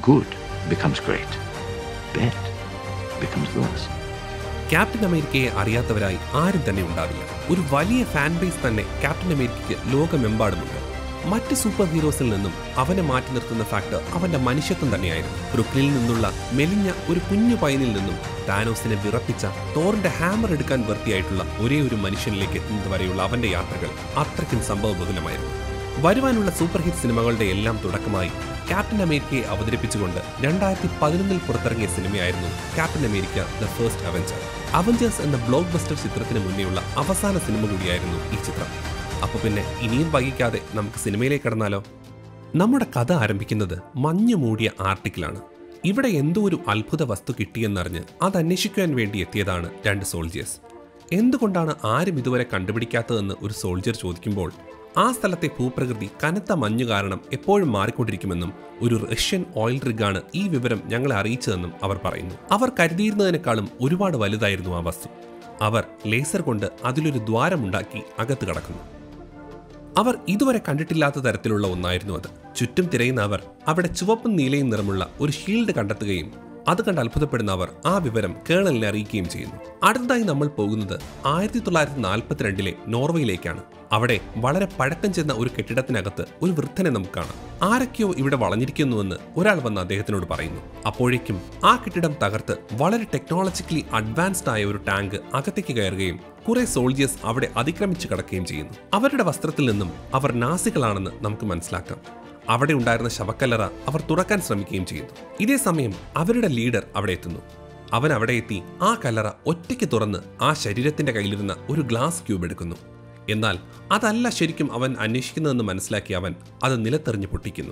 good becomes great. Bad becomes worse. Captain അമേരിക്കയെ അറിയാത്തവരായി ആരും തന്നെ ഉണ്ടാവില്ല ഒരു വലിയ ഫാൻ ബേസ് തന്നെ ക്യാപ്റ്റൻ അമേരിക്കയ്ക്ക് ലോകമെമ്പാടുമുണ്ട് മറ്റ് സൂപ്പർ ഹീറോസിൽ നിന്നും അവനെ മാറ്റി നിർത്തുന്ന ഫാക്ടർ അവന്റെ മനുഷ്യത്വം തന്നെയായിരുന്നു ബ്രുക്ലിനിൽ നിന്നുള്ള മെലിഞ്ഞ ഒരു കുഞ്ഞു പൈനിൽ നിന്നും താനോസിനെ വിറപ്പിച്ച തോറിന്റെ ഹാമർ എടുക്കാൻ വൃത്തിയായിട്ടുള്ള ഒരേ ഒരു മനുഷ്യനിലേക്ക് എത്തുന്നത് വരെയുള്ള അവന്റെ യാത്രകൾ അത്രയ്ക്കും സംഭവബഹുലമായിരുന്നു വരുവാനുള്ള സൂപ്പർ ഹിറ്റ് സിനിമകളുടെ എല്ലാം തുടക്കമായി ക്യാപ്റ്റൻ അമേരിക്കയെ അവതരിപ്പിച്ചുകൊണ്ട് രണ്ടായിരത്തി പതിനൊന്നിൽ പുറത്തിറങ്ങിയ സിനിമയായിരുന്നു Captain America the First Avenger Avengers എന്ന ബ്ലോക്ക് ബസ്റ്റർ ചിത്രത്തിന് മുന്നേയുള്ള അവസാന സിനിമ കൂടിയായിരുന്നു ഈ ചിത്രം അപ്പൊ പിന്നെ ഇനിയും വൈകിക്കാതെ നമുക്ക് സിനിമയിലേക്ക് കടന്നാലോ നമ്മുടെ കഥ ആരംഭിക്കുന്നത് മഞ്ഞു മൂടിയ ആർട്ടിക്കിലാണ് ഇവിടെ എന്തോ ഒരു അത്ഭുത വസ്തു കിട്ടിയെന്നറിഞ്ഞ് അത് അന്വേഷിക്കുവാൻ വേണ്ടി എത്തിയതാണ് രണ്ട് സോൾജിയേഴ്സ് എന്തുകൊണ്ടാണ് ആരും ഇതുവരെ കണ്ടുപിടിക്കാത്തതെന്ന് ഒരു സോൾജിയർ ചോദിക്കുമ്പോൾ ആ സ്ഥലത്തെ ഭൂപ്രകൃതി കനത്ത മഞ്ഞു കാരണം എപ്പോഴും മാറിക്കൊണ്ടിരിക്കുമെന്നും ഒരു റഷ്യൻ ഓയിൽ റിഗാണ് ഈ വിവരം ഞങ്ങളെ അറിയിച്ചതെന്നും അവർ പറയുന്നു അവർ കരുതിയിരുന്നതിനേക്കാളും ഒരുപാട് വലുതായിരുന്നു ആ വസ്തു അവർ ലേസർ കൊണ്ട് അതിലൊരു ദ്വാരമുണ്ടാക്കി അകത്ത് കടക്കുന്നു അവർ ഇതുവരെ കണ്ടിട്ടില്ലാത്ത തരത്തിലുള്ള ഒന്നായിരുന്നു അത് ചുറ്റും തിരയുന്ന അവർ അവിടെ ചുവപ്പും നീലയും നിറമുള്ള ഒരു ഷീൽഡ് കണ്ടെത്തുകയും അത് കണ്ട് അത്ഭുതപ്പെടുന്ന അവർ ആ വിവരം കേണലിനെ അറിയിക്കുകയും ചെയ്യുന്നു അടുത്തതായി നമ്മൾ പോകുന്നത് ആയിരത്തി തൊള്ളായിരത്തി നാൽപ്പത്തിരണ്ടിലെ നോർവേയിലേക്കാണ് അവിടെ വളരെ പഴക്കം ചെന്ന ഒരു കെട്ടിടത്തിനകത്ത് ഒരു വൃദ്ധനെ നമുക്ക് കാണാം ആരൊക്കെയോ ഇവിടെ വളഞ്ഞിരിക്കുന്നുവെന്ന് ഒരാൾ വന്ന് അദ്ദേഹത്തിനോട് പറയുന്നു അപ്പോഴേക്കും ആ കെട്ടിടം തകർത്ത് വളരെ ടെക്നോളജിക്കലി അഡ്വാൻസ്ഡ് ആയ ഒരു ടാങ്ക് അകത്തേക്ക് കയറുകയും കുറെ സോൾജിയേഴ്സ് അവിടെ അതിക്രമിച്ചു കടക്കുകയും ചെയ്യുന്നു അവരുടെ വസ്ത്രത്തിൽ നിന്നും അവർ നാസികളാണെന്ന് നമുക്ക് മനസ്സിലാക്കാം അവിടെ ഉണ്ടായിരുന്ന ശവക്കല്ലറ അവർ തുറക്കാൻ ശ്രമിക്കുകയും ചെയ്യുന്നു ഇതേ സമയം അവരുടെ ലീഡർ അവിടെ എത്തുന്നു അവൻ അവിടെ എത്തി ആ കല്ലറ ഒറ്റയ്ക്ക് തുറന്ന് ആ ശരീരത്തിന്റെ കയ്യിലിരുന്ന ഒരു ഗ്ലാസ് ക്യൂബ് എടുക്കുന്നു എന്നാൽ അതല്ല ശരിക്കും അവൻ അന്വേഷിക്കുന്നതെന്ന് മനസ്സിലാക്കി അവൻ അത് നിലത്തെറിഞ്ഞ് പൊട്ടിക്കുന്നു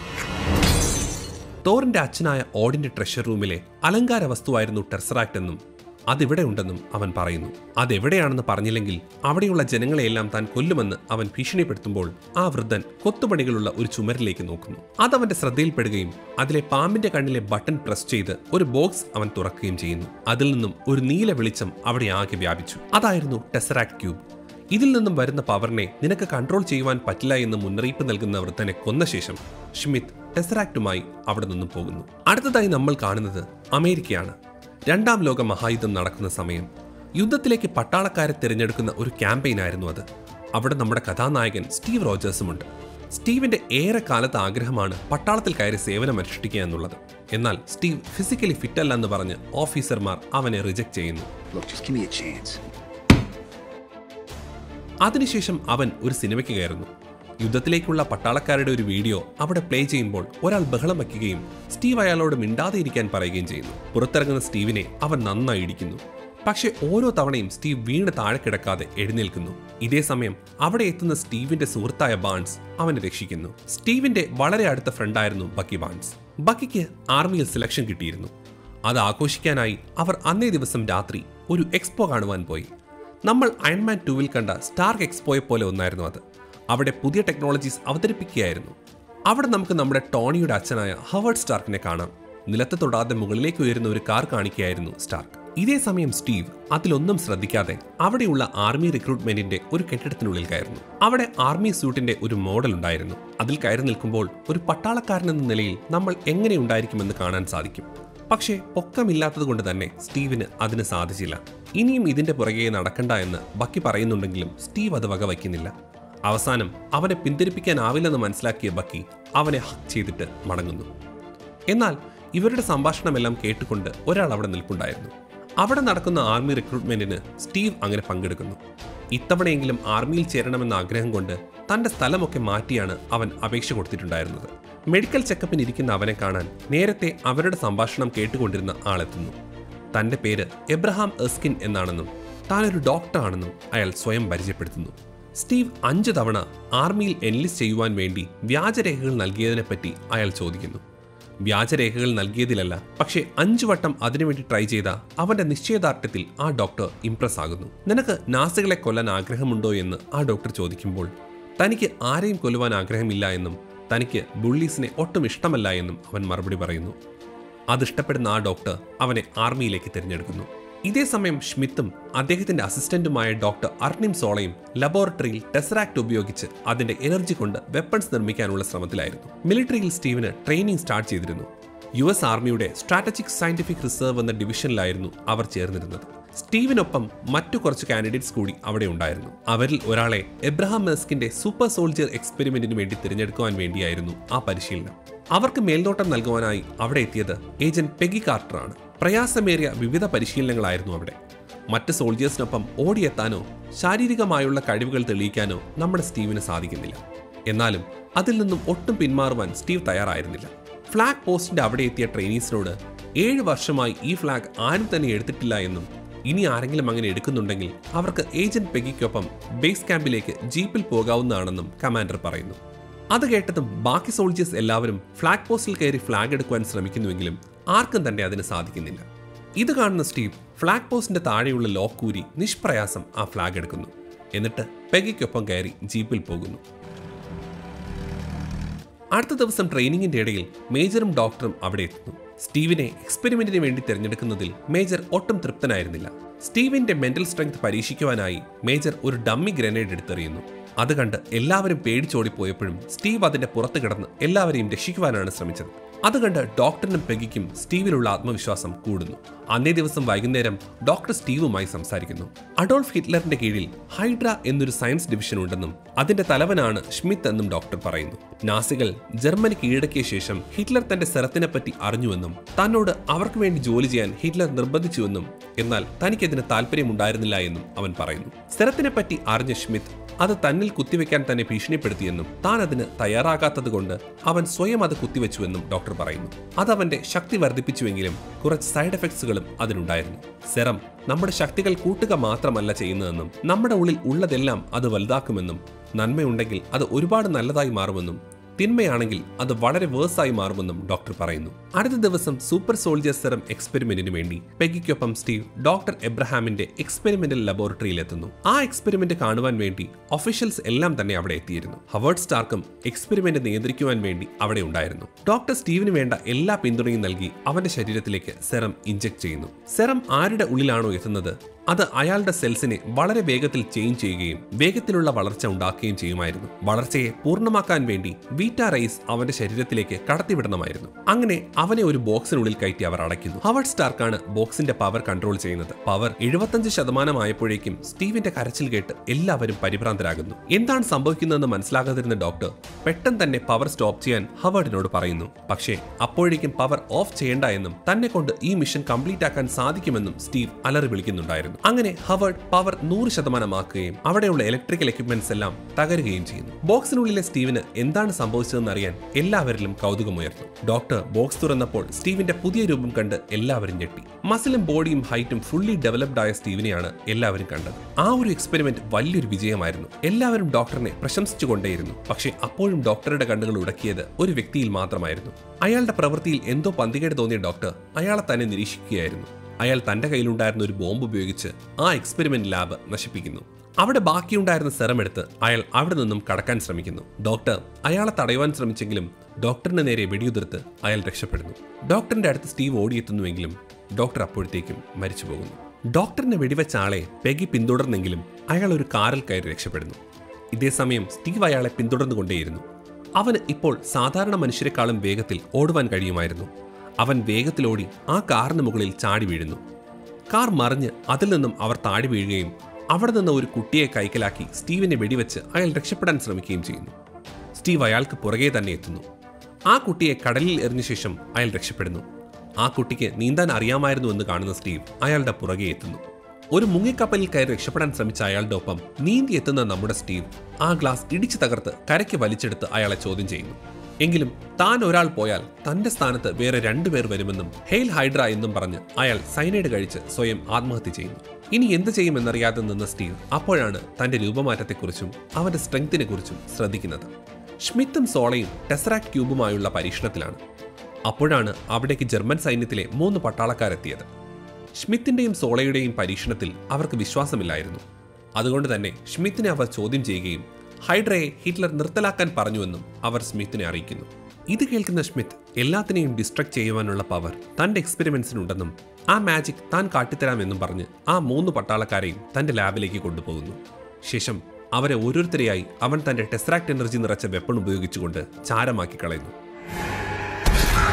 തോറിന്റെ അച്ഛനായ ഓഡിന്റെ ട്രഷർ റൂമിലെ അലങ്കാര വസ്തുവായിരുന്നു ടെർസറാക്ട് എന്നും അതിവിടെ ഉണ്ടെന്നും അവൻ പറയുന്നു അതെവിടെയാണെന്ന് പറഞ്ഞില്ലെങ്കിൽ അവിടെയുള്ള ജനങ്ങളെയെല്ലാം താൻ കൊല്ലുമെന്ന് അവൻ ഭീഷണിപ്പെടുത്തുമ്പോൾ ആ വൃദ്ധൻ കൊത്തുപണികളുള്ള ഒരു ചുമരിലേക്ക് നോക്കുന്നു അതവന്റെ ശ്രദ്ധയിൽപ്പെടുകയും അതിലെ പാമ്പിന്റെ കണ്ണിലെ ബട്ടൺ പ്രസ് ചെയ്ത് ഒരു ബോക്സ് അവൻ തുറക്കുകയും ചെയ്യുന്നു അതിൽ നിന്നും ഒരു നീല വെളിച്ചം അവിടെ ആകെ വ്യാപിച്ചു അതായിരുന്നു ടെസറാക്ട് ക്യൂബ് ഇതിൽ നിന്നും വരുന്ന പവറിനെ നിനക്ക് കൺട്രോൾ ചെയ്യുവാൻ പറ്റില്ല എന്ന് മുന്നറിയിപ്പ് നൽകുന്ന വൃദ്ധനെ കൊന്ന ശേഷം ഷ്മിത്ത് ടെസറാക്റ്റുമായി അവിടെ നിന്നും പോകുന്നു അടുത്തതായി നമ്മൾ കാണുന്നത് അമേരിക്കയാണ് രണ്ടാം ലോക മഹായുദ്ധം നടക്കുന്ന സമയം യുദ്ധത്തിലേക്ക് പട്ടാളക്കാരെ തിരഞ്ഞെടുക്കുന്ന ഒരു ക്യാമ്പയിനായിരുന്നു അത് അവിടെ നമ്മുടെ കഥാനായകൻ സ്റ്റീവ് റോജേഴ്സുമുണ്ട് സ്റ്റീവിന്റെ ഏറെ കാലത്തെ ആഗ്രഹമാണ് പട്ടാളത്തിൽ കയറി സേവനം അനുഷ്ഠിക്കുക എന്നുള്ളത് എന്നാൽ സ്റ്റീവ് ഫിസിക്കലി ഫിറ്റ് അല്ല എന്ന് പറഞ്ഞ് ഓഫീസർമാർ അവനെ റിജക്ട് ചെയ്യുന്നു Look, just give me a chance. അതിനുശേഷം അവൻ ഒരു സിനിമയ്ക്ക് കയറുന്നു യുദ്ധത്തിലേക്കുള്ള പട്ടാളക്കാരുടെ ഒരു വീഡിയോ അവിടെ പ്ലേ ചെയ്യുമ്പോൾ ഒരാൾ ബഹളം വയ്ക്കുകയും സ്റ്റീവ് അയാളോട് മിണ്ടാതെ ഇരിക്കാൻ പറയുകയും ചെയ്യുന്നു പുറത്തിറങ്ങുന്ന സ്റ്റീവിനെ അവൻ നന്നായി ഇടിക്കുന്നു പക്ഷെ ഓരോ തവണയും സ്റ്റീവ് വീണ് താഴെ കിടക്കാതെ എഴുന്നേൽക്കുന്നു ഇതേ സമയം അവിടെ എത്തുന്ന സ്റ്റീവിന്റെ സുഹൃത്തായ ബാൺസ് അവനെ രക്ഷിക്കുന്നു സ്റ്റീവിന്റെ വളരെ അടുത്ത ഫ്രണ്ടായിരുന്നു ബക്കി ബാൺസ് ബക്കിക്ക് ആർമിയിൽ സെലക്ഷൻ കിട്ടിയിരുന്നു അത് ആഘോഷിക്കാനായി അവർ അന്നേ ദിവസം രാത്രി ഒരു എക്സ്പോ കാണുവാൻ പോയി നമ്മൾ അയൺമാൻ ടൂവിൽ കണ്ട സ്റ്റാർക്ക് എക്സ്പോയെ പോലെ ഒന്നായിരുന്നു അത് അവിടെ പുതിയ ടെക്നോളജീസ് അവതരിപ്പിക്കുകയായിരുന്നു അവിടെ നമുക്ക് നമ്മുടെ ടോണിയുടെ അച്ഛനായ ഹവേർഡ് സ്റ്റാർക്കിനെ കാണാം നിലത്ത് തൊടാതെ മുകളിലേക്ക് ഉയരുന്ന ഒരു കാർ കാണിക്കുകയായിരുന്നു സ്റ്റാർക്ക് ഇതേ സമയം സ്റ്റീവ് അതിലൊന്നും ശ്രദ്ധിക്കാതെ അവിടെയുള്ള ആർമി റിക്രൂട്ട്മെന്റിന്റെ ഒരു കെട്ടിടത്തിനുള്ളിൽ കയറുന്നു അവിടെ ആർമി സ്യൂട്ടിന്റെ ഒരു മോഡൽ ഉണ്ടായിരുന്നു അതിൽ കയറി നിൽക്കുമ്പോൾ ഒരു പട്ടാളക്കാരൻ എന്ന നിലയിൽ നമ്മൾ എങ്ങനെ ഉണ്ടായിരിക്കുമെന്ന് കാണാൻ സാധിക്കും പക്ഷേ പൊക്കമില്ലാത്തത് കൊണ്ട് തന്നെ സ്റ്റീവിന് അതിന് സാധിച്ചില്ല ഇനിയും ഇതിന്റെ പുറകെ നടക്കണ്ട എന്ന് ബക്കി പറയുന്നുണ്ടെങ്കിലും സ്റ്റീവ് അത് വകവയ്ക്കുന്നില്ല അവസാനം അവനെ പിന്തിരിപ്പിക്കാനാവില്ലെന്ന് മനസ്സിലാക്കിയ ബക്കി അവനെ ഹക്ക് ചെയ്തിട്ട് മടങ്ങുന്നു എന്നാൽ ഇവരുടെ സംഭാഷണമെല്ലാം കേട്ടുകൊണ്ട് ഒരാൾ അവിടെ നിൽപ്പുണ്ടായിരുന്നു അവിടെ നടക്കുന്ന ആർമി റിക്രൂട്ട്മെന്റിന് സ്റ്റീവ് അങ്ങനെ പങ്കെടുക്കുന്നു ഇത്തവണയെങ്കിലും ആർമിയിൽ ചേരണമെന്ന ആഗ്രഹം കൊണ്ട് തന്റെ സ്ഥലമൊക്കെ മാറ്റിയാണ് അവൻ അപേക്ഷ കൊടുത്തിട്ടുണ്ടായിരുന്നത് മെഡിക്കൽ ചെക്കപ്പിന് ഇരിക്കുന്ന അവനെ കാണാൻ നേരത്തെ അവരുടെ സംഭാഷണം കേട്ടുകൊണ്ടിരുന്ന ആളെത്തുന്നു തന്റെ പേര് എബ്രഹാം എസ്കിൻ എന്നാണെന്നും താനൊരു ഡോക്ടറാണെന്നും അയാൾ സ്വയം പരിചയപ്പെടുത്തുന്നു സ്റ്റീവ് അഞ്ചു തവണ ആർമിയിൽ എൻലിസ്റ്റ് ചെയ്യുവാൻ വേണ്ടി വ്യാജരേഖകൾ നൽകിയതിനെപ്പറ്റി അയാൾ ചോദിക്കുന്നു വ്യാജരേഖകൾ നൽകിയതിലല്ല പക്ഷേ അഞ്ചു വട്ടം അതിനുവേണ്ടി ട്രൈ ചെയ്ത അവന്റെ നിശ്ചയദാർഢ്യത്തിൽ ആ ഡോക്ടർ ഇംപ്രസ് ആകുന്നു നിനക്ക് നാസികളെ കൊല്ലാൻ ആഗ്രഹമുണ്ടോ എന്ന് ആ ഡോക്ടർ ചോദിക്കുമ്പോൾ തനിക്ക് ആരെയും കൊല്ലുവാൻ ആഗ്രഹമില്ല എന്നും തനിക്ക് ബുള്ളീസിനെ ഒട്ടും ഇഷ്ടമല്ല എന്നും അവൻ മറുപടി പറയുന്നു അതിഷ്ടപ്പെടുന്ന ആ ഡോക്ടർ അവനെ ആർമിയിലേക്ക് തിരഞ്ഞെടുക്കുന്നു ഇതേ സമയം ഷ്മിത്തും അദ്ദേഹത്തിന്റെ അസിസ്റ്റന്റുമായ ഡോക്ടർ അർണിം സോളയും ലബോറട്ടറിയിൽ ടെസറാക്ട് ഉപയോഗിച്ച് അതിന്റെ എനർജി കൊണ്ട് വെപ്പൺസ് നിർമ്മിക്കാനുള്ള ശ്രമത്തിലായിരുന്നു മിലിറ്ററിയിൽ സ്റ്റീവിന് ട്രെയിനിങ് സ്റ്റാർട്ട് ചെയ്തിരുന്നു യു എസ് ആർമിയുടെ സ്ട്രാറ്റജിക് സയന്റിഫിക് റിസർവ് എന്ന ഡിവിഷനിലായിരുന്നു അവർ ചേർന്നിരുന്നത് സ്റ്റീവിനൊപ്പം മറ്റു കുറച്ച് കാൻഡിഡേറ്റ്സ് കൂടി അവിടെ ഉണ്ടായിരുന്നു അവരിൽ ഒരാളെ എബ്രഹാം മെസ്കിന്റെ സൂപ്പർ സോൾജിയർ എക്സ്പെരിമെന്റിന് വേണ്ടി തിരഞ്ഞെടുക്കുവാൻ വേണ്ടിയായിരുന്നു ആ പരിശീലനം അവർക്ക് മേൽനോട്ടം നൽകുവാനായി അവിടെ എത്തിയത് ഏജന്റ് പെഗി കാർട്ടറാണ് പ്രയാസമേറിയ വിവിധ പരിശീലനങ്ങളായിരുന്നു അവിടെ മറ്റ് സോൾജിയേഴ്സിനൊപ്പം ഓടിയെത്താനോ ശാരീരികമായുള്ള കഴിവുകൾ തെളിയിക്കാനോ നമ്മുടെ സ്റ്റീവിന് സാധിക്കുന്നില്ല എന്നാലും അതിൽ നിന്നും ഒട്ടും പിന്മാറുവാൻ സ്റ്റീവ് തയ്യാറായിരുന്നില്ല ഫ്ലാഗ് പോസ്റ്റിന്റെ അവിടെ എത്തിയ ട്രെയിനീസിനോട് ഏഴ് വർഷമായി ഈ ഫ്ലാഗ് ആരും തന്നെ എടുത്തിട്ടില്ല എന്നും ഇനി ആരെങ്കിലും അങ്ങനെ എടുക്കുന്നുണ്ടെങ്കിൽ അവർക്ക് ഏജന്റ് പെഗിക്കൊപ്പം ബേസ് ക്യാമ്പിലേക്ക് ജീപ്പിൽ പോകാവുന്നതാണെന്നും കമാൻഡർ പറയുന്നു അത് കേട്ടതും ബാക്കി സോൾജേഴ്സ് എല്ലാവരും ഫ്ലാഗ് പോസ്റ്റിൽ കയറി ഫ്ലാഗ് എടുക്കുവാൻ ശ്രമിക്കുന്നുവെങ്കിലും ആർക്കും തന്നെ അതിന് സാധിക്കുന്നില്ല ഇത് കാണുന്ന സ്റ്റീവ് ഫ്ലാഗ് പോസ്റ്റിന്റെ താഴെയുള്ള ലോക്ക് കൂരി നിഷ്പ്രയാസം ആ ഫ്ലാഗ് എടുക്കുന്നു എന്നിട്ട് പെഗിക്കൊപ്പം കയറി ജീപ്പിൽ പോകുന്നു അടുത്ത ദിവസം ട്രെയിനിങ്ങിന്റെ ഇടയിൽ മേജറും ഡോക്ടറും അവിടെ എത്തുന്നു സ്റ്റീവിനെ എക്സ്പെരിമെന്റിന് വേണ്ടി തിരഞ്ഞെടുക്കുന്നതിൽ മേജർ ഒട്ടും തൃപ്തനായിരുന്നില്ല സ്റ്റീവിന്റെ മെന്റൽ സ്ട്രെങ്ത് പരീക്ഷിക്കുവാനായി മേജർ ഒരു ഡമ്മി ഗ്രനേഡ് എടുത്തെറിയുന്നു അത് കണ്ട് എല്ലാവരും പേടിച്ചോടിപ്പോയപ്പോഴും സ്റ്റീവ് അതിന്റെ പുറത്ത് കിടന്ന് എല്ലാവരെയും രക്ഷിക്കുവാനാണ് ശ്രമിച്ചത് അത് കണ്ട് ഡോക്ടറിനും പെഗിക്കും സ്റ്റീവിലുള്ള ആത്മവിശ്വാസം കൂടുന്നു അന്നേ ദിവസം വൈകുന്നേരം ഡോക്ടർ സ്റ്റീവുമായി സംസാരിക്കുന്നു അഡോൾഫ് ഹിറ്റ്ലറിന്റെ കീഴിൽ ഹൈഡ്ര എന്നൊരു സയൻസ് ഡിവിഷൻ ഉണ്ടെന്നും അതിന്റെ തലവനാണ് ഷ്മിത്ത് എന്നും ഡോക്ടർ പറയുന്നു നാസികൾ ജർമ്മനി കീഴടക്കിയ ശേഷം ഹിറ്റ്ലർ തന്റെ സെറത്തിനെ പറ്റി അറിഞ്ഞുവെന്നും തന്നോട് അവർക്ക് വേണ്ടി ജോലി ചെയ്യാൻ ഹിറ്റ്ലർ നിർബന്ധിച്ചുവെന്നും എന്നാൽ തനിക്കതിന് താല്പര്യമുണ്ടായിരുന്നില്ല എന്നും അവൻ പറയുന്നു സെറത്തിനെ പറ്റി അറിഞ്ഞ ഷ്മിത്ത് അത് തന്നിൽ കുത്തിവെക്കാൻ തന്നെ ഭീഷണിപ്പെടുത്തിയെന്നും താൻ അതിന് തയ്യാറാകാത്തതുകൊണ്ട് അവൻ സ്വയം അത് കുത്തിവെച്ചുവെന്നും ഡോക്ടർ പറയുന്നു അത് അവന്റെ ശക്തി വർദ്ധിപ്പിച്ചുവെങ്കിലും കുറച്ച് സൈഡ് എഫക്ട്സുകളും അതിനുണ്ടായിരുന്നു സെറം നമ്മുടെ ശക്തികൾ കൂട്ടുക മാത്രമല്ല ചെയ്യുന്നതെന്നും നമ്മുടെ ഉള്ളിൽ ഉള്ളതെല്ലാം അത് വലുതാക്കുമെന്നും നന്മയുണ്ടെങ്കിൽ അത് ഒരുപാട് നല്ലതായി മാറുമെന്നും തിന്മയാണെങ്കിൽ അത് വളരെ വേഴ്സായി മാറുമെന്നും ഡോക്ടർ പറയുന്നു അടുത്ത ദിവസം സൂപ്പർ സോൾജിയർ സെറം എക്സ്പെരിമെന്റിന് വേണ്ടി പെഗിക്കൊപ്പം സ്റ്റീവ് ഡോക്ടർ എബ്രഹാമിന്റെ എക്സ്പെരിമെന്റൽ ലബോറട്ടറിയിൽ എത്തുന്നു ആ എക്സ്പെരിമെന്റ് കാണുവാൻ വേണ്ടി ഒഫീഷ്യൽസ് എല്ലാം തന്നെ അവിടെ എത്തിയിരുന്നു ഹവേർഡ് സ്റ്റാർക്കും എക്സ്പെരിമെന്റ് നിയന്ത്രിക്കുവാൻ വേണ്ടി അവിടെ ഉണ്ടായിരുന്നു ഡോക്ടർ സ്റ്റീവിന് വേണ്ട എല്ലാ പിന്തുണയും നൽകി അവന്റെ ശരീരത്തിലേക്ക് സെറം ഇഞ്ചെക്ട് ചെയ്യുന്നു സെറം ആരുടെ ഉള്ളിലാണോ എത്തുന്നത് അത് അയാളുടെ സെൽസിനെ വളരെ വേഗത്തിൽ ചേഞ്ച് ചെയ്യുകയും വേഗത്തിലുള്ള വളർച്ച ഉണ്ടാക്കുകയും ചെയ്യുമായിരുന്നു വളർച്ചയെ പൂർണ്ണമാക്കാൻ വേണ്ടി ബീറ്റ റൈസ് അവന്റെ ശരീരത്തിലേക്ക് കടത്തിവിടണമായിരുന്നു അങ്ങനെ അവനെ ഒരു ബോക്സിനുള്ളിൽ കയറ്റി അവർ അടയ്ക്കുന്നു ഹവർഡ് സ്റ്റാർക്കാണ് ബോക്സിന്റെ പവർ കൺട്രോൾ ചെയ്യുന്നത് പവർ എഴുപത്തഞ്ച് ശതമാനമായപ്പോഴേക്കും സ്റ്റീവിന്റെ കരച്ചിൽ കേട്ട് എല്ലാവരും പരിഭ്രാന്തരാകുന്നു എന്താണ് സംഭവിക്കുന്നതെന്ന് മനസ്സിലാകാതിരുന്ന ഡോക്ടർ പെട്ടെന്ന് തന്നെ പവർ സ്റ്റോപ്പ് ചെയ്യാൻ ഹവേർഡിനോട് പറയുന്നു പക്ഷേ അപ്പോഴേക്കും പവർ ഓഫ് ചെയ്യേണ്ട എന്നും തന്നെ കൊണ്ട് ഈ മിഷൻ കംപ്ലീറ്റ് ആക്കാൻ സാധിക്കുമെന്നും സ്റ്റീവ് അലറി വിളിക്കുന്നുണ്ടായിരുന്നു അങ്ങനെ ഹവേർഡ് പവർ നൂറ് ശതമാനമാക്കുകയും അവിടെയുള്ള ഇലക്ട്രിക്കൽ എക്യുപ്മെന്റ്സ് എല്ലാം തകരുകയും ചെയ്യുന്നു ബോക്സിനുള്ളിലെ സ്റ്റീവിന് എന്താണ് സംഭവിച്ചതെന്ന് അറിയാൻ എല്ലാവരിലും കൗതുകമുയർന്നു ഡോക്ടർ ബോക്സ് തുറന്നപ്പോൾ സ്റ്റീവിന്റെ പുതിയ രൂപം കണ്ട് എല്ലാവരും ഞെട്ടി മസിലും ബോഡിയും ഹൈറ്റും ഫുള്ളി ഡെവലപ്ഡ് ആയ സ്റ്റീവിനെയാണ് എല്ലാവരും കണ്ടത് ആ ഒരു എക്സ്പെരിമെന്റ് വലിയൊരു വിജയമായിരുന്നു എല്ലാവരും ഡോക്ടറിനെ പ്രശംസിച്ചുകൊണ്ടേയിരുന്നു പക്ഷേ അപ്പോഴും ഡോക്ടറുടെ കണ്ണുകൾ ഉടക്കിയത് ഒരു വ്യക്തിയിൽ മാത്രമായിരുന്നു അയാളുടെ പ്രവൃത്തിയിൽ എന്തോ പന്തികേട് തോന്നിയ ഡോക്ടർ അയാളെ തന്നെ നിരീക്ഷിക്കുകയായിരുന്നു അയാൾ തന്റെ കയ്യിലുണ്ടായിരുന്ന ഒരു ബോംബ് ഉപയോഗിച്ച് ആ എക്സ്പെരിമെന്റ് ലാബ് നശിപ്പിക്കുന്നു അവിടെ ബാക്കിയുണ്ടായിരുന്ന സെറം എടുത്ത് അയാൾ അവിടെ നിന്നും കടക്കാൻ ശ്രമിക്കുന്നു ഡോക്ടർ അയാളെ തടയുവാൻ ശ്രമിച്ചെങ്കിലും ഡോക്ടറിന് നേരെ വെടിയുതിർത്ത് അയാൾ രക്ഷപ്പെടുന്നു ഡോക്ടറിന്റെ അടുത്ത് സ്റ്റീവ് ഓടിയെത്തുന്നുവെങ്കിലും ഡോക്ടർ അപ്പോഴത്തേക്കും മരിച്ചു പോകുന്നു ഡോക്ടറിനെ വെടിവെച്ച ആളെ പെഗി പിന്തുടർന്നെങ്കിലും അയാൾ ഒരു കാറിൽ കയറി രക്ഷപ്പെടുന്നു ഇതേസമയം സ്റ്റീവ് അയാളെ പിന്തുടർന്നുകൊണ്ടേയിരുന്നു അവന് ഇപ്പോൾ സാധാരണ മനുഷ്യരെക്കാളും വേഗത്തിൽ ഓടുവാൻ കഴിയുമായിരുന്നു അവൻ വേഗത്തിലോടി ആ കാറിന് മുകളിൽ ചാടി വീഴുന്നു കാർ മറിഞ്ഞ് അതിൽ നിന്നും അവർ താഴെ വീഴുകയും അവിടെ നിന്ന് ഒരു കുട്ടിയെ കൈക്കലാക്കി സ്റ്റീവിനെ വെടിവെച്ച് അയാൾ രക്ഷപ്പെടാൻ ശ്രമിക്കുകയും ചെയ്യുന്നു സ്റ്റീവ് അയാൾക്ക് പുറകെ തന്നെ എത്തുന്നു ആ കുട്ടിയെ കടലിൽ എറിഞ്ഞ ശേഷം അയാൾ രക്ഷപ്പെടുന്നു ആ കുട്ടിക്ക് നീന്താൻ അറിയാമായിരുന്നു എന്ന് കാണുന്ന സ്റ്റീവ് അയാളുടെ പുറകെ എത്തുന്നു ഒരു മുങ്ങിക്കപ്പലിൽ കയറി രക്ഷപ്പെടാൻ ശ്രമിച്ച അയാളുടെ ഒപ്പം നീന്തി എത്തുന്ന നമ്മുടെ സ്റ്റീവ് ആ ഗ്ലാസ് ഇടിച്ചു തകർത്ത് കരയ്ക്ക് വലിച്ചെടുത്ത് അയാളെ ചോദ്യം ചെയ്യുന്നു എങ്കിലും താൻ ഒരാൾ പോയാൽ തന്റെ സ്ഥാനത്ത് വേറെ രണ്ടുപേർ വരുമെന്നും ഹെയിൽ ഹൈഡ്ര എന്നും പറഞ്ഞ് അയാൾ സൈനൈഡ് കഴിച്ച് സ്വയം ആത്മഹത്യ ചെയ്യുന്നു ഇനി എന്ത് ചെയ്യുമെന്നറിയാതെ നിന്ന സ്റ്റീവ് അപ്പോഴാണ് തന്റെ രൂപമാറ്റത്തെക്കുറിച്ചും അവന്റെ സ്ട്രെങ്തിനെ കുറിച്ചും ശ്രദ്ധിക്കുന്നത് ഷ്മിത്തും സോളയും ടെസറാക്ട് ക്യൂബുമായുള്ള പരീക്ഷണത്തിലാണ് അപ്പോഴാണ് അവിടേക്ക് ജർമ്മൻ സൈന്യത്തിലെ മൂന്ന് പട്ടാളക്കാരെത്തിയത് ഷ്മിത്തിന്റെയും സോളയുടെയും പരീക്ഷണത്തിൽ അവർക്ക് വിശ്വാസമില്ലായിരുന്നു അതുകൊണ്ട് തന്നെ ഷ്മിത്തിനെ അവർ ചോദ്യം ചെയ്യുകയും ഹൈഡ്രയെ ഹിറ്റ്ലർ നിർത്തലാക്കാൻ പറഞ്ഞുവെന്നും അവർ സ്മിത്തിനെ അറിയിക്കുന്നു ഇത് കേൾക്കുന്ന സ്മിത്ത് എല്ലാത്തിനെയും ഡിസ്ട്രക്ട് ചെയ്യുവാനുള്ള പവർ തന്റെ എക്സ്പെരിമെന്റ്സിനുണ്ടെന്നും ആ മാജിക് താൻ കാട്ടിത്തരാമെന്നും പറഞ്ഞ് ആ മൂന്ന് പട്ടാളക്കാരെയും തന്റെ ലാബിലേക്ക് കൊണ്ടുപോകുന്നു ശേഷം അവരെ ഓരോരുത്തരെയായി അവൻ തന്റെ ടെസ്റാക്ട് എനർജി നിറച്ച വെപ്പൺ ഉപയോഗിച്ചുകൊണ്ട് ചാരമാക്കി കളയുന്നു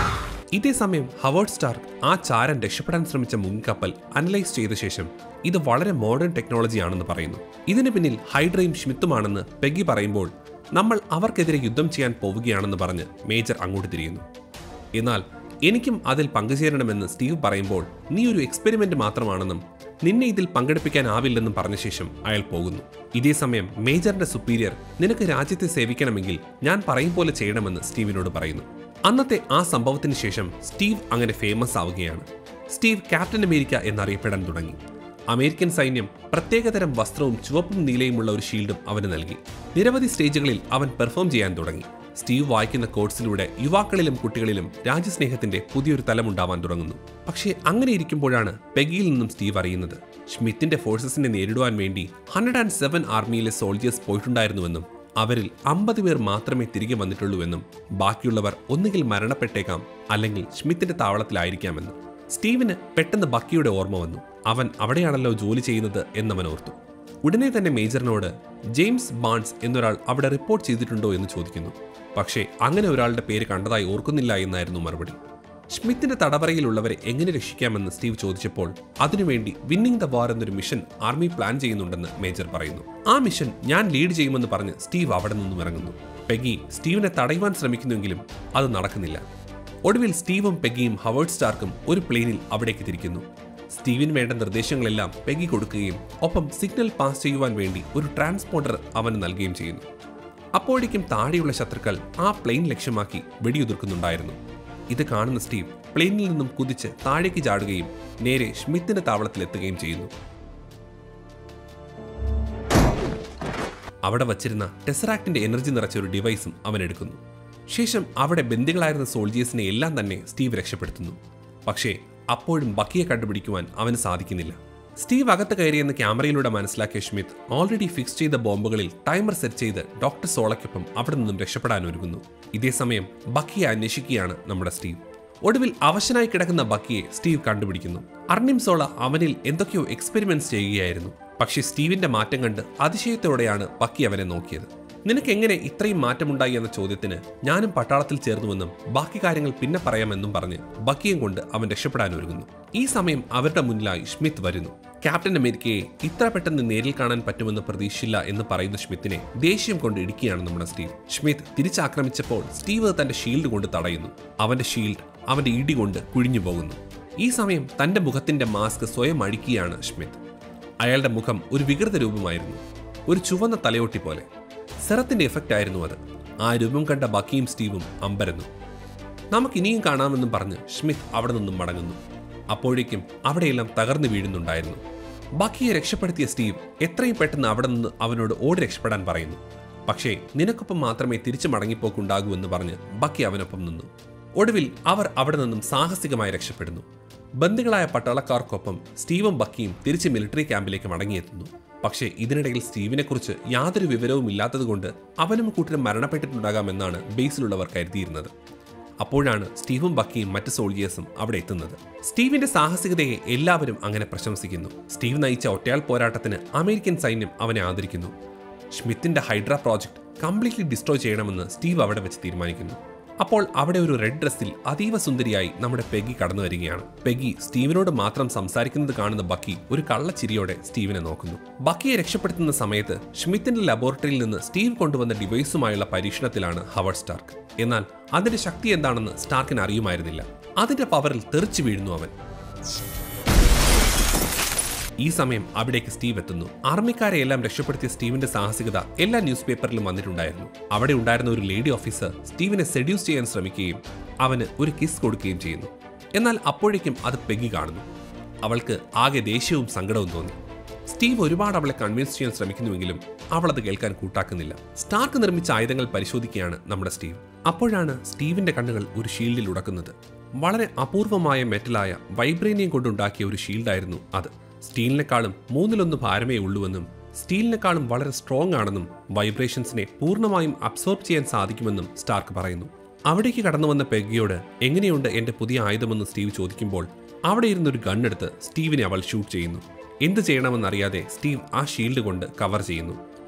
ഇതേ സമയം ഹവേർഡ് സ്റ്റാർക്ക് ആ ചാരൻ രക്ഷപ്പെടാൻ ശ്രമിച്ച മുങ്ങിക്കപ്പൽ അനലൈസ് ചെയ്ത ശേഷം ഇത് വളരെ മോഡേൺ ടെക്നോളജി ആണെന്ന് പറയുന്നു ഇതിന് പിന്നിൽ ഹൈഡ്രയും ഷ്മിത്തുമാണെന്ന് പെഗി പറയുമ്പോൾ നമ്മൾ അവർക്കെതിരെ യുദ്ധം ചെയ്യാൻ പോവുകയാണെന്ന് പറഞ്ഞ് മേജർ അങ്ങോട്ട് തിരിയുന്നു എന്നാൽ എനിക്കും അതിൽ പങ്കുചേരണമെന്ന് സ്റ്റീവ് പറയുമ്പോൾ നീ ഒരു എക്സ്പെരിമെന്റ് മാത്രമാണെന്നും നിന്നെ ഇതിൽ പങ്കെടുപ്പിക്കാനാവില്ലെന്നും പറഞ്ഞ ശേഷം അയാൾ പോകുന്നു ഇതേ സമയം മേജറിന്റെ സുപ്പീരിയർ നിനക്ക് രാജ്യത്തെ സേവിക്കണമെങ്കിൽ ഞാൻ പറയും പോലെ ചെയ്യണമെന്ന് സ്റ്റീവിനോട് പറയുന്നു അന്നത്തെ ആ സംഭവത്തിന് ശേഷം സ്റ്റീവ് അങ്ങനെ ഫേമസ് ആവുകയാണ് സ്റ്റീവ് ക്യാപ്റ്റൻ അമേരിക്ക എന്നറിയപ്പെടാൻ തുടങ്ങി അമേരിക്കൻ സൈന്യം പ്രത്യേകതരം വസ്ത്രവും ചുവപ്പും നീലയുമുള്ള ഒരു ഷീൽഡും അവന് നൽകി നിരവധി സ്റ്റേജുകളിൽ അവൻ പെർഫോം ചെയ്യാൻ തുടങ്ങി സ്റ്റീവ് വായിക്കുന്ന കോഴ്സിലൂടെ യുവാക്കളിലും കുട്ടികളിലും രാജ്യസ്നേഹത്തിന്റെ പുതിയൊരു തലമുണ്ടാവാൻ തുടങ്ങുന്നു പക്ഷേ അങ്ങനെ ഇരിക്കുമ്പോഴാണ് പെഗിയിൽ നിന്നും സ്റ്റീവ് അറിയുന്നത് ഷ്മിത്തിന്റെ ഫോഴ്സസിനെ നേരിടുവാൻ വേണ്ടി ഹൺഡ്രഡ് ആൻഡ് സെവൻ ആർമിയിലെ സോൾജേഴ്സ് പോയിട്ടുണ്ടായിരുന്നുവെന്നും അവരിൽ അമ്പത് പേർ മാത്രമേ തിരികെ വന്നിട്ടുള്ളൂവെന്നും ബാക്കിയുള്ളവർ ഒന്നുകിൽ മരണപ്പെട്ടേക്കാം അല്ലെങ്കിൽ ഷ്മിത്തിന്റെ താവളത്തിലായിരിക്കാമെന്നും സ്റ്റീവിന് പെട്ടെന്ന് ബക്കിയുടെ ഓർമ്മ വന്നു അവൻ അവിടെയാണല്ലോ ജോലി ചെയ്യുന്നത് എന്നവൻ ഓർത്തു ഉടനെ തന്നെ മേജറിനോട് ജെയിംസ് ബാൺസ് എന്നൊരാൾ അവിടെ റിപ്പോർട്ട് ചെയ്തിട്ടുണ്ടോ എന്ന് ചോദിക്കുന്നു പക്ഷേ അങ്ങനെ ഒരാളുടെ പേര് കണ്ടതായി ഓർക്കുന്നില്ല എന്നായിരുന്നു മറുപടി ഷ്മിത്തിന്റെ തടവറയിലുള്ളവരെ എങ്ങനെ രക്ഷിക്കാമെന്ന് സ്റ്റീവ് ചോദിച്ചപ്പോൾ അതിനുവേണ്ടി വിന്നിംഗ് ദ വാർ എന്നൊരു മിഷൻ ആർമി പ്ലാൻ ചെയ്യുന്നുണ്ടെന്ന് മേജർ പറയുന്നു ആ മിഷൻ ഞാൻ ലീഡ് ചെയ്യുമെന്ന് പറഞ്ഞ് സ്റ്റീവ് അവിടെ നിന്നും ഇറങ്ങുന്നു പെഗി സ്റ്റീവിനെ തടയുവാൻ ശ്രമിക്കുന്നുവെങ്കിലും അത് നടക്കുന്നില്ല ഒടുവിൽ സ്റ്റീവും പെഗിയും ഹവേർഡ് സ്റ്റാർക്കും ഒരു പ്ലെയിനിൽ അവിടേക്ക് തിരിക്കുന്നു സ്റ്റീവിന് വേണ്ട നിർദ്ദേശങ്ങളെല്ലാം പെഗി കൊടുക്കുകയും ഒപ്പം സിഗ്നൽ പാസ് ചെയ്യുവാൻ വേണ്ടി ഒരു ട്രാൻസ്പോണ്ടർ അവന് നൽകുകയും ചെയ്യുന്നു അപ്പോഴേക്കും താഴെയുള്ള ശത്രുക്കൾ ആ പ്ലെയിൻ ലക്ഷ്യമാക്കി വെടിയുതിർക്കുന്നുണ്ടായിരുന്നു ഇത് കാണുന്ന സ്റ്റീവ് പ്ലെയിനിൽ നിന്നും കുതിച്ച് താഴേക്ക് ചാടുകയും നേരെ ഷ്മിത്തിന്റെ താവളത്തിലെത്തുകയും ചെയ്യുന്നു അവിടെ വച്ചിരുന്ന ടെസറാക്ടിന്റെ എനർജി നിറച്ച ഒരു ഡിവൈസും അവൻ എടുക്കുന്നു ശേഷം അവിടെ ബന്ദികളായിരുന്ന സോൾജേഴ്സിനെ എല്ലാം തന്നെ സ്റ്റീവ് രക്ഷപ്പെടുത്തുന്നു പക്ഷേ അപ്പോഴും ബക്കിയെ കണ്ടുപിടിക്കുവാൻ അവന് സാധിക്കുന്നില്ല സ്റ്റീവ് അകത്ത് കയറിയെന്ന് ക്യാമറയിലൂടെ മനസ്സിലാക്കിയ ഷ്മിത്ത് ഓൾറെഡി ഫിക്സ് ചെയ്ത ബോംബുകളിൽ ടൈമർ സെറ്റ് ചെയ്ത് ഡോക്ടർ സോളയ്ക്കൊപ്പം അവിടെ നിന്നും രക്ഷപ്പെടാൻ ഒരുങ്ങുന്നു ഇതേ സമയം ബക്കിയെ അന്വേഷിക്കുകയാണ് നമ്മുടെ സ്റ്റീവ് ഒടുവിൽ അവശനായി കിടക്കുന്ന ബക്കിയെ സ്റ്റീവ് കണ്ടുപിടിക്കുന്നു അർണിം സോള അവനിൽ എന്തൊക്കെയോ എക്സ്പെരിമെന്റ്സ് ചെയ്യുകയായിരുന്നു പക്ഷേ സ്റ്റീവിന്റെ മാറ്റം കണ്ട് അതിശയത്തോടെയാണ് ബക്കി അവനെ നോക്കിയത് നിനക്ക് എങ്ങനെ ഇത്രയും മാറ്റമുണ്ടായി എന്ന ചോദ്യത്തിന് ഞാനും പട്ടാളത്തിൽ ചേർന്നുവെന്നും ബാക്കി കാര്യങ്ങൾ പിന്നെ പറയാമെന്നും പറഞ്ഞ് ബക്കിയും കൊണ്ട് അവൻ രക്ഷപ്പെടാൻ ഒരുങ്ങുന്നു ഈ സമയം അവരുടെ മുന്നിലായി ഷ്മിത്ത് വരുന്നു ക്യാപ്റ്റൻ അമേരിക്കയെ ഇത്ര പെട്ടെന്ന് നേരിൽ കാണാൻ പറ്റുമെന്ന് പ്രതീക്ഷിച്ചില്ല എന്ന് പറയുന്ന ഷ്മിത്തിനെ ദേഷ്യം കൊണ്ട് ഇടിക്കുകയാണ് നമ്മുടെ സ്റ്റീവ് ഷ്മിത്ത് തിരിച്ചാക്രമിച്ചപ്പോൾ സ്റ്റീവ് തന്റെ ഷീൽഡ് കൊണ്ട് തടയുന്നു അവന്റെ ഷീൽഡ് അവന്റെ ഇടി കൊണ്ട് കുഴിഞ്ഞു പോകുന്നു ഈ സമയം തന്റെ മുഖത്തിന്റെ മാസ്ക് സ്വയം അഴിക്കുകയാണ് ഷ്മിത്ത് അയാളുടെ മുഖം ഒരു വികൃത രൂപമായിരുന്നു ഒരു ചുവന്ന തലയോട്ടി പോലെ സെറത്തിന്റെ എഫക്റ്റ് ആയിരുന്നു അത് ആ രൂപം കണ്ട ബക്കിയും സ്റ്റീവും അമ്പരന്നു നമുക്കിനിയും കാണാമെന്നും പറഞ്ഞ് ഷ്മിത്ത് അവിടെ നിന്നും മടങ്ങുന്നു അപ്പോഴേക്കും അവിടെയെല്ലാം തകർന്നു വീഴുന്നുണ്ടായിരുന്നു ബക്കിയെ രക്ഷപ്പെടുത്തിയ സ്റ്റീവ് എത്രയും പെട്ടെന്ന് അവിടെ നിന്ന് അവനോട് ഓടി രക്ഷപ്പെടാൻ പറയുന്നു പക്ഷേ നിനക്കൊപ്പം മാത്രമേ തിരിച്ചു മടങ്ങിപ്പോക്കുണ്ടാകൂ എന്ന് പറഞ്ഞ് ബക്കി അവനൊപ്പം നിന്നു ഒടുവിൽ അവർ അവിടെ നിന്നും സാഹസികമായി രക്ഷപ്പെടുന്നു ബന്ദികളായ പട്ടാളക്കാർക്കൊപ്പം സ്റ്റീവും ബക്കിയും തിരിച്ച് മിലിറ്ററി ക്യാമ്പിലേക്ക് മടങ്ങിയെത്തുന്നു പക്ഷേ ഇതിനിടയിൽ സ്റ്റീവിനെക്കുറിച്ച് യാതൊരു വിവരവും ഇല്ലാത്തതുകൊണ്ട് അവനും കൂട്ടിനും മരണപ്പെട്ടിട്ടുണ്ടാകാമെന്നാണ് ബേസിലുള്ളവർ കരുതിയിരുന്നത് അപ്പോഴാണ് സ്റ്റീവും ബക്കിയും മറ്റ് സോൾജിയേഴ്സും അവിടെ എത്തുന്നത് സ്റ്റീവിന്റെ സാഹസികതയെ എല്ലാവരും അങ്ങനെ പ്രശംസിക്കുന്നു സ്റ്റീവ് നയിച്ച ഒറ്റയാൾ പോരാട്ടത്തിന് അമേരിക്കൻ സൈന്യം അവനെ ആദരിക്കുന്നു ഷ്മിത്തിന്റെ ഹൈഡ്ര പ്രോജക്ട് കംപ്ലീറ്റ്ലി ഡിസ്ട്രോയ് ചെയ്യണമെന്ന് സ്റ്റീവ് അവിടെ വെച്ച് തീരുമാനിക്കുന്നു അപ്പോൾ അവിടെ ഒരു റെഡ് ഡ്രസ്സിൽ അതീവ സുന്ദരിയായി നമ്മുടെ പെഗി കടന്നു വരികയാണ് പെഗി സ്റ്റീവിനോട് മാത്രം സംസാരിക്കുന്നത് കാണുന്ന ബക്കി ഒരു കള്ളച്ചിരിയോടെ സ്റ്റീവിനെ നോക്കുന്നു ബക്കിയെ രക്ഷപ്പെടുത്തുന്ന സമയത്ത് ഷ്മിത്തിന്റെ ലബോറട്ടറിയിൽ നിന്ന് സ്റ്റീവ് കൊണ്ടുവന്ന ഡിവൈസുമായുള്ള പരീക്ഷണത്തിലാണ് ഹവർഡ് സ്റ്റാർക്ക് എന്നാൽ അതിന്റെ ശക്തി എന്താണെന്ന് സ്റ്റാർക്കിന് അറിയുമായിരുന്നില്ല അതിന്റെ പവറിൽ തെറിച്ചു വീഴുന്നു അവൻ ഈ സമയം അവിടേക്ക് സ്റ്റീവ് എത്തുന്നു ആർമിക്കാരെ എല്ലാം രക്ഷപ്പെടുത്തിയ സ്റ്റീവിന്റെ സാഹസികത എല്ലാ ന്യൂസ് പേപ്പറിലും വന്നിട്ടുണ്ടായിരുന്നു അവിടെ ഉണ്ടായിരുന്ന ഒരു ലേഡി ഓഫീസർ സ്റ്റീവിനെ സെഡ്യൂസ് ചെയ്യാൻ ശ്രമിക്കുകയും അവന് ഒരു കിസ് കൊടുക്കുകയും ചെയ്യുന്നു എന്നാൽ അപ്പോഴേക്കും അത് പെഗി കാണുന്നു അവൾക്ക് ആകെ ദേഷ്യവും സങ്കടവും തോന്നി സ്റ്റീവ് ഒരുപാട് അവളെ കൺവിൻസ് ചെയ്യാൻ ശ്രമിക്കുന്നുവെങ്കിലും അവൾ അത് കേൾക്കാൻ കൂട്ടാക്കുന്നില്ല സ്റ്റാർക്ക് നിർമ്മിച്ച ആയുധങ്ങൾ പരിശോധിക്കുകയാണ് നമ്മുടെ സ്റ്റീവ് അപ്പോഴാണ് സ്റ്റീവിന്റെ കണ്ണുകൾ ഒരു ഷീൽഡിൽ ഉടക്കുന്നത് വളരെ അപൂർവമായ മെറ്റലായ വൈബ്രേനിയം കൊണ്ടുണ്ടാക്കിയ ഒരു ഷീൽഡായിരുന്നു അത് സ്റ്റീലിനെക്കാളും മൂന്നിലൊന്ന് ഭാരമേ ഉള്ളൂവെന്നും സ്റ്റീലിനെക്കാളും വളരെ സ്ട്രോങ് ആണെന്നും വൈബ്രേഷൻസിനെ പൂർണ്ണമായും അബ്സോർബ് ചെയ്യാൻ സാധിക്കുമെന്നും സ്റ്റാർക്ക് പറയുന്നു അവിടേക്ക് കടന്നു വന്ന പെഗിയോട് എങ്ങനെയുണ്ട് എന്റെ പുതിയ ആയുധമെന്ന് സ്റ്റീവ് ചോദിക്കുമ്പോൾ അവിടെ ഇരുന്നൊരു ഗണ്ണെടുത്ത് സ്റ്റീവിനെ അവൾ ഷൂട്ട് ചെയ്യുന്നു എന്ത് ചെയ്യണമെന്നറിയാതെ സ്റ്റീവ് ആ ഷീൽഡ് കൊണ്ട് കവർ ചെയ്യുന്നു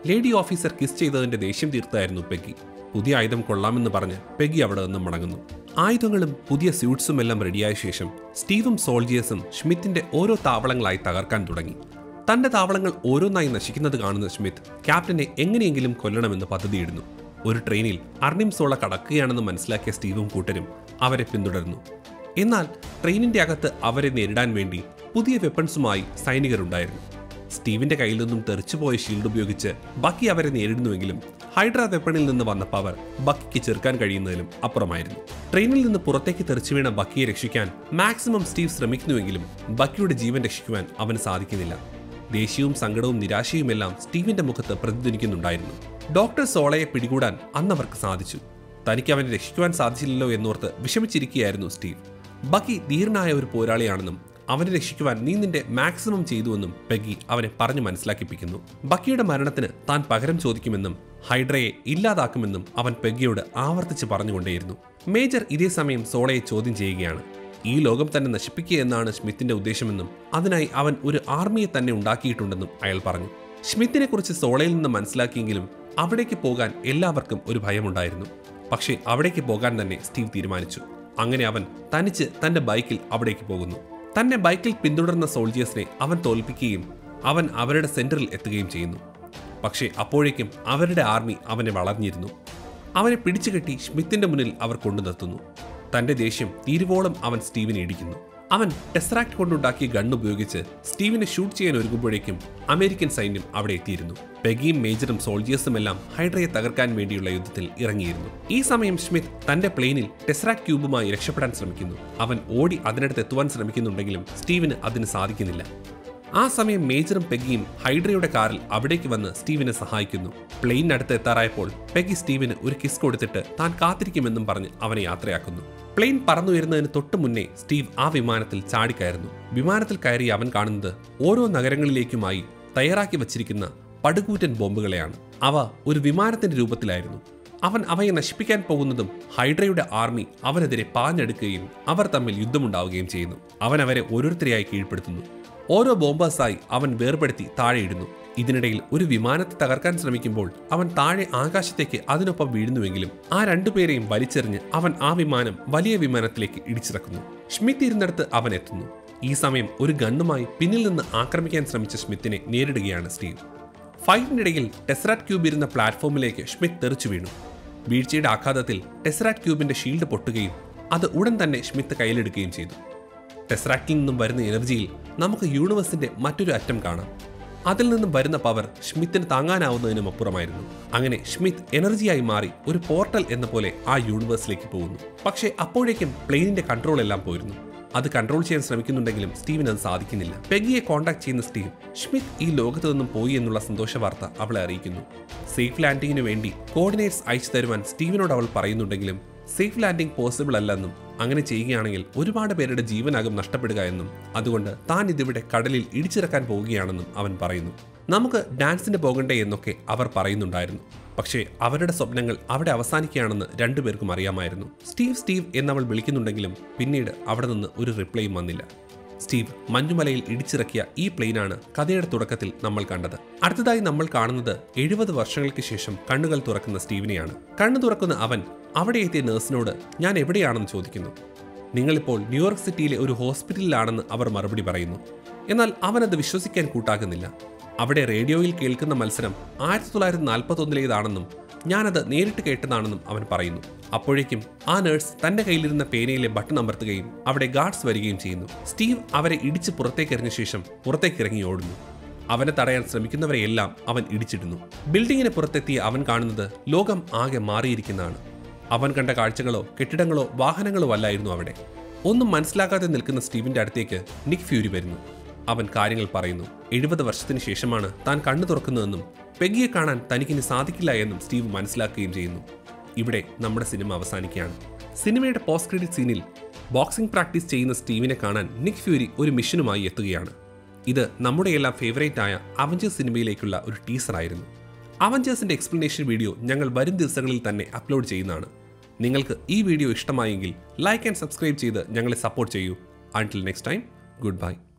ലേഡി ഓഫീസർ കിസ് ചെയ്തതിന്റെ ദേഷ്യം തീർത്തായിരുന്നു പെഗി പുതിയ ആയുധം കൊള്ളാമെന്ന് പറഞ്ഞ് പെഗി അവിടെ നിന്ന് മടങ്ങുന്നു ആയുധങ്ങളും പുതിയ സ്യൂട്ട്സും എല്ലാം റെഡിയായ ശേഷം സ്റ്റീവും സോൾജിയേഴ്സും ഷ്മിത്തിന്റെ ഓരോ താവളങ്ങളായി തകർക്കാൻ തുടങ്ങി തന്റെ താവളങ്ങൾ ഓരോന്നായി നശിക്കുന്നത് കാണുന്ന സ്മിത്ത് ക്യാപ്റ്റനെ എങ്ങനെയെങ്കിലും കൊല്ലണമെന്ന് പദ്ധതിയിടുന്നു ഒരു ട്രെയിനിൽ അർണിം സോള കടക്കുകയാണെന്ന് മനസ്സിലാക്കിയ സ്റ്റീവും കൂട്ടരും അവരെ പിന്തുടർന്നു എന്നാൽ ട്രെയിനിന്റെ അകത്ത് അവരെ നേരിടാൻ വേണ്ടി പുതിയ വെപ്പൺസുമായി സൈനികരുണ്ടായിരുന്നു സ്റ്റീവിന്റെ കയ്യിൽ നിന്നും തെറിച്ചുപോയ ഷീൽഡ് ഉപയോഗിച്ച് ബക്കി അവരെ നേരിടുന്നുവെങ്കിലും ഹൈഡ്ര വെപ്പണിൽ നിന്ന് വന്ന പവർ ബക്കിക്ക് ചെറുക്കാൻ കഴിയുന്നതിലും അപ്പുറമായിരുന്നു ട്രെയിനിൽ നിന്ന് പുറത്തേക്ക് തെറിച്ചു വീണ ബക്കിയെ രക്ഷിക്കാൻ മാക്സിമം സ്റ്റീവ് ശ്രമിക്കുന്നുവെങ്കിലും ബക്കിയുടെ ജീവൻ രക്ഷിക്കുവാൻ അവന് സാധിക്കുന്നില്ല ദേഷ്യവും സങ്കടവും നിരാശയുമെല്ലാം സ്റ്റീവിന്റെ മുഖത്ത് പ്രതിധ്വനിക്കുന്നുണ്ടായിരുന്നു ഡോക്ടർ സോളയെ പിടികൂടാൻ അന്ന് അവർക്ക് സാധിച്ചു തനിക്ക് അവനെ രക്ഷിക്കുവാൻ സാധിച്ചില്ലല്ലോ എന്നോർത്ത് വിഷമിച്ചിരിക്കുകയായിരുന്നു സ്റ്റീവ് ബക്കി ധീരനായ ഒരു പോരാളിയാണെന്നും അവനെ രക്ഷിക്കുവാൻ നീ നിന്റെ മാക്സിമം ചെയ്തുവെന്നും പെഗി അവനെ പറഞ്ഞു മനസ്സിലാക്കിപ്പിക്കുന്നു ബക്കിയുടെ മരണത്തിന് താൻ പകരം ചോദിക്കുമെന്നും ഹൈഡ്രയെ ഇല്ലാതാക്കുമെന്നും അവൻ പെഗിയോട് ആവർത്തിച്ച് പറഞ്ഞുകൊണ്ടേയിരുന്നു മേജർ ഇതേ സമയം സോളയെ ചോദ്യം ചെയ്യുകയാണ് ഈ ലോകം തന്നെ നശിപ്പിക്കുക എന്നാണ് സ്മിത്തിന്റെ ഉദ്ദേശമെന്നും അതിനായി അവൻ ഒരു ആർമിയെ തന്നെ ഉണ്ടാക്കിയിട്ടുണ്ടെന്നും അയാൾ പറഞ്ഞു സ്മിത്തിനെ കുറിച്ച് സോളയിൽ നിന്ന് മനസ്സിലാക്കിയെങ്കിലും അവിടേക്ക് പോകാൻ എല്ലാവർക്കും ഒരു ഭയമുണ്ടായിരുന്നു പക്ഷേ അവിടേക്ക് പോകാൻ തന്നെ സ്റ്റീവ് തീരുമാനിച്ചു അങ്ങനെ അവൻ തനിച്ച് തന്റെ ബൈക്കിൽ അവിടേക്ക് പോകുന്നു തന്നെ ബൈക്കിൽ പിന്തുടർന്ന സോൾജിയേഴ്സിനെ അവൻ തോൽപ്പിക്കുകയും അവൻ അവരുടെ സെന്ററിൽ എത്തുകയും ചെയ്യുന്നു പക്ഷേ അപ്പോഴേക്കും അവരുടെ ആർമി അവനെ വളർന്നിരുന്നു അവനെ പിടിച്ചുകെട്ടി സ്മിത്തിന്റെ മുന്നിൽ അവർ കൊണ്ടു നിർത്തുന്നു തന്റെ ദേഷ്യം തീരുവോളം അവൻ സ്റ്റീവിനെ ഇടിക്കുന്നു അവൻ ടെസ്റാക്ട് കൊണ്ടുണ്ടാക്കിയ ഗൺ ഉപയോഗിച്ച് സ്റ്റീവിനെ ഷൂട്ട് ചെയ്യാൻ ഒരുങ്ങുമ്പോഴേക്കും അമേരിക്കൻ സൈന്യം അവിടെ എത്തിയിരുന്നു പെഗിയും മേജറും സോൾജിയേഴ്സും എല്ലാം ഹൈഡ്രയെ തകർക്കാൻ വേണ്ടിയുള്ള യുദ്ധത്തിൽ ഇറങ്ങിയിരുന്നു ഈ സമയം സ്മിത്ത് തന്റെ പ്ലെയിനിൽ ടെസ്റാക്ട് ക്യൂബുമായി രക്ഷപ്പെടാൻ ശ്രമിക്കുന്നു അവൻ ഓടി അതിനടുത്ത് എത്തുവാൻ ശ്രമിക്കുന്നുണ്ടെങ്കിലും സ്റ്റീവിന് അതിന് സാധിക്കുന്നില്ല ആ സമയം മേജറും പെഗിയും ഹൈഡ്രയുടെ കാറിൽ അവിടേക്ക് വന്ന് സ്റ്റീവിനെ സഹായിക്കുന്നു പ്ലെയിനടുത്ത് എത്താറായപ്പോൾ പെഗി സ്റ്റീവിന് ഒരു കിസ് കൊടുത്തിട്ട് താൻ കാത്തിരിക്കുമെന്നും പറഞ്ഞ് അവനെ യാത്രയാക്കുന്നു പ്ലെയിൻ പറന്നുയരുന്നതിന് തൊട്ടു മുന്നേ സ്റ്റീവ് ആ വിമാനത്തിൽ ചാടിക്കയറുന്നു വിമാനത്തിൽ കയറി അവൻ കാണുന്നത് ഓരോ നഗരങ്ങളിലേക്കുമായി തയ്യാറാക്കി വച്ചിരിക്കുന്ന പടുകൂറ്റൻ ബോംബുകളെയാണ് അവ ഒരു വിമാനത്തിന്റെ രൂപത്തിലായിരുന്നു അവൻ അവയെ നശിപ്പിക്കാൻ പോകുന്നതും ഹൈഡ്രയുടെ ആർമി അവനെതിരെ പാഞ്ഞെടുക്കുകയും അവർ തമ്മിൽ യുദ്ധമുണ്ടാവുകയും ചെയ്യുന്നു അവൻ അവരെ ഓരോരുത്തരെയായി കീഴ്പ്പെടുത്തുന്നു ഓരോ ബോംബേഴ്സായി അവൻ വേർപെടുത്തി താഴെയിടുന്നു ഇതിനിടയിൽ ഒരു വിമാനത്തെ തകർക്കാൻ ശ്രമിക്കുമ്പോൾ അവൻ താഴെ ആകാശത്തേക്ക് അതിനൊപ്പം വീഴുന്നുവെങ്കിലും ആ രണ്ടുപേരെയും വലിച്ചെറിഞ്ഞ് അവൻ ആ വിമാനം വലിയ വിമാനത്തിലേക്ക് ഇടിച്ചിറക്കുന്നു ഷ്മിത്ത് ഇരുന്നിടത്ത് അവൻ എത്തുന്നു ഈ സമയം ഒരു ഗണ്ണുമായി പിന്നിൽ നിന്ന് ആക്രമിക്കാൻ ശ്രമിച്ച സ്മിത്തിനെ നേരിടുകയാണ് സ്റ്റീവ് ഫൈറ്റിനിടയിൽ ടെസ്റാറ്റ് ക്യൂബ് ഇരുന്ന പ്ലാറ്റ്ഫോമിലേക്ക് ഷ്മിത്ത് തെറിച്ചു വീണു വീഴ്ചയുടെ ആഘാതത്തിൽ ടെസ്റാറ്റ് ക്യൂബിന്റെ ഷീൽഡ് പൊട്ടുകയും അത് ഉടൻ തന്നെ ഷ്മിത്ത് കയ്യിലെടുക്കുകയും ചെയ്തു ടെസ്റാക്റ്റിൽ നിന്നും വരുന്ന എനർജിയിൽ നമുക്ക് യൂണിവേഴ്സിന്റെ മറ്റൊരു അറ്റം കാണാം അതിൽ നിന്നും വരുന്ന പവർ ഷ്മിത്തിന് താങ്ങാനാവുന്നതിനും അപ്പുറമായിരുന്നു അങ്ങനെ ഷ്മിത്ത് എനർജിയായി മാറി ഒരു പോർട്ടൽ എന്ന പോലെ ആ യൂണിവേഴ്സിലേക്ക് പോകുന്നു പക്ഷേ അപ്പോഴേക്കും പ്ലെയിനിന്റെ കൺട്രോൾ എല്ലാം പോയിരുന്നു അത് കൺട്രോൾ ചെയ്യാൻ ശ്രമിക്കുന്നുണ്ടെങ്കിലും സ്റ്റീവിന് അത് സാധിക്കുന്നില്ല പെഗിയെ കോൺടാക്ട് ചെയ്യുന്ന സ്റ്റീവ് ഷ്മിത്ത് ഈ ലോകത്ത് നിന്നും പോയി എന്നുള്ള സന്തോഷ വാർത്ത അവളെ അറിയിക്കുന്നു സേഫ് ലാൻഡിങ്ങിന് വേണ്ടി കോർഡിനേറ്റ്സ് അയച്ചു തരുവാൻ സ്റ്റീവിനോട് അവൾ പറയുന്നുണ്ടെങ്കിലും സേഫ് ലാൻഡിംഗ് പോസിബിൾ അല്ലെന്നും അങ്ങനെ ചെയ്യുകയാണെങ്കിൽ ഒരുപാട് പേരുടെ ജീവനാകും നഷ്ടപ്പെടുക എന്നും അതുകൊണ്ട് താൻ ഇതിവിടെ കടലിൽ ഇടിച്ചിറക്കാൻ പോവുകയാണെന്നും അവൻ പറയുന്നു നമുക്ക് ഡാൻസിന് പോകണ്ടേ എന്നൊക്കെ അവർ പറയുന്നുണ്ടായിരുന്നു പക്ഷേ അവരുടെ സ്വപ്നങ്ങൾ അവിടെ അവസാനിക്കുകയാണെന്ന് രണ്ടുപേർക്കും അറിയാമായിരുന്നു സ്റ്റീവ് സ്റ്റീവ് എന്നവൾ വിളിക്കുന്നുണ്ടെങ്കിലും പിന്നീട് അവിടെ നിന്ന് ഒരു റിപ്ലൈയും വന്നില്ല സ്റ്റീവ് മഞ്ഞുമലയിൽ ഇടിച്ചിറക്കിയ ഈ പ്ലെയിനാണ് കഥയുടെ തുടക്കത്തിൽ നമ്മൾ കണ്ടത് അടുത്തതായി നമ്മൾ കാണുന്നത് എഴുപത് വർഷങ്ങൾക്ക് ശേഷം കണ്ണുകൾ തുറക്കുന്ന സ്റ്റീവിനെയാണ് കണ്ണു തുറക്കുന്ന അവൻ അവിടെ എത്തിയ നഴ്സിനോട് ഞാൻ എവിടെയാണെന്ന് ചോദിക്കുന്നു നിങ്ങളിപ്പോൾ ന്യൂയോർക്ക് സിറ്റിയിലെ ഒരു ഹോസ്പിറ്റലിലാണെന്ന് അവർ മറുപടി പറയുന്നു എന്നാൽ അവനത് വിശ്വസിക്കാൻ കൂട്ടാക്കുന്നില്ല അവിടെ റേഡിയോയിൽ കേൾക്കുന്ന മത്സരം ആയിരത്തി തൊള്ളായിരത്തി നാൽപ്പത്തൊന്നിലേതാണെന്നും ഞാനത് നേരിട്ട് കേട്ടതാണെന്നും അവൻ പറയുന്നു അപ്പോഴേക്കും ആ നേഴ്സ് തന്റെ കയ്യിലിരുന്ന പേനയിലെ ബട്ടൺ അമർത്തുകയും അവിടെ ഗാർഡ്സ് വരികയും ചെയ്യുന്നു സ്റ്റീവ് അവരെ ഇടിച്ച് പുറത്തേക്ക് എറിഞ്ഞ ശേഷം പുറത്തേക്ക് ഇറങ്ങി ഓടുന്നു അവനെ തടയാൻ ശ്രമിക്കുന്നവരെയെല്ലാം അവൻ ഇടിച്ചിടുന്നു ബിൽഡിങ്ങിന് പുറത്തെത്തിയ അവൻ കാണുന്നത് ലോകം ആകെ മാറിയിരിക്കുന്നതാണ് അവൻ കണ്ട കാഴ്ചകളോ കെട്ടിടങ്ങളോ വാഹനങ്ങളോ അല്ലായിരുന്നു അവിടെ ഒന്നും മനസ്സിലാക്കാതെ നിൽക്കുന്ന സ്റ്റീവിന്റെ അടുത്തേക്ക് നിക് ഫ്യൂരി വരുന്നു അവൻ കാര്യങ്ങൾ പറയുന്നു എഴുപത് വർഷത്തിന് ശേഷമാണ് താൻ കണ്ണു തുറക്കുന്നതെന്നും പെഗിയെ കാണാൻ തനിക്കിനി സാധിക്കില്ല എന്നും സ്റ്റീവ് മനസ്സിലാക്കുകയും ചെയ്യുന്നു ഇവിടെ നമ്മുടെ സിനിമ അവസാനിക്കുകയാണ് സിനിമയുടെ പോസ്റ്റ് ക്രെഡിറ്റ് സീനിൽ ബോക്സിംഗ് പ്രാക്ടീസ് ചെയ്യുന്ന സ്റ്റീവിനെ കാണാൻ നിക് ഫ്യൂരി ഒരു മിഷനുമായി എത്തുകയാണ് ഇത് നമ്മുടെ എല്ലാം ഫേവറേറ്റ് ആയ അവഞ്ചേഴ്സ് സിനിമയിലേക്കുള്ള ഒരു ടീസറായിരുന്നു അവഞ്ചേഴ്സിന്റെ എക്സ്പ്ലനേഷൻ വീഡിയോ ഞങ്ങൾ വരും ദിവസങ്ങളിൽ തന്നെ അപ്ലോഡ് ചെയ്യുന്നതാണ് നിങ്ങൾക്ക് ഈ വീഡിയോ ഇഷ്ടമായെങ്കിൽ ലൈക്ക് ആൻഡ് സബ്സ്ക്രൈബ് ചെയ്ത് ഞങ്ങളെ സപ്പോർട്ട് ചെയ്യൂ until next time good by